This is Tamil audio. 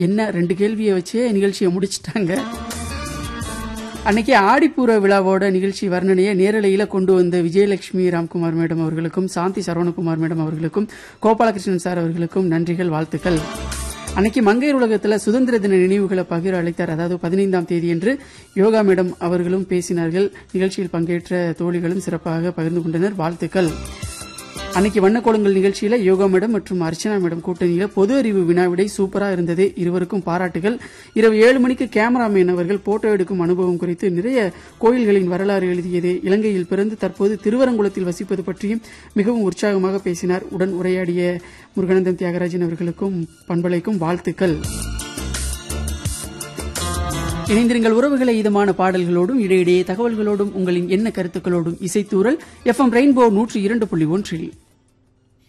என்ன ரெண்டு கேள்வியை வச்சே நிகழ்ச்சியை முடிச்சிட்டாங்க அன்னைக்கு ஆடிப்பூர விழாவோட நிகழ்ச்சி வர்ணனையை நேரலையில கொண்டு வந்த விஜயலட்சுமி ராம்குமார் மேடம் அவர்களுக்கும் சாந்தி சரவணகுமார் மேடம் அவர்களுக்கும் கோபாலகிருஷ்ணன் சார் அவர்களுக்கும் நன்றிகள் வாழ்த்துக்கள் அன்னைக்கு மங்கையர் உலகத்துல சுதந்திர தின நினைவுகளை பகிர அழைத்தார் அதாவது பதினைந்தாம் தேதி என்று யோகா மேடம் அவர்களும் பேசினார்கள் நிகழ்ச்சியில் பங்கேற்ற தோழிகளும் சிறப்பாக பகிர்ந்து கொண்டனர் வாழ்த்துக்கள் அன்னைக்கு வண்ணக்கோலங்கள் நிகழ்ச்சியில யோகா மேடம் மற்றும் அர்ச்சனா மேடம் கூட்டணியில பொது அறிவு வினாவிடை சூப்பரா இருந்தது இருவருக்கும் பாராட்டுகள் இரவு ஏழு மணிக்கு கேமராமேன் அவர்கள் போட்டோ எடுக்கும் அனுபவம் குறித்து நிறைய கோயில்களின் வரலாறு எழுதியது இலங்கையில் பிறந்து தற்போது திருவரங்குளத்தில் வசிப்பது பற்றியும் மிகவும் உற்சாகமாக பேசினார் உடன் உரையாடிய முருகானந்தன் தியாகராஜன் அவர்களுக்கும் பண்பலைக்கும் வாழ்த்துக்கள் இணைந்திருங்கள் உறவுகளை இதமான பாடல்களோடும் இடையிடையே தகவல்களோடும் உங்களின் என்ன கருத்துக்களோடும் இசைத்தூரல் எஃப்எம் ரெயின்போ நூற்றி இரண்டு புள்ளி ஒன்றில்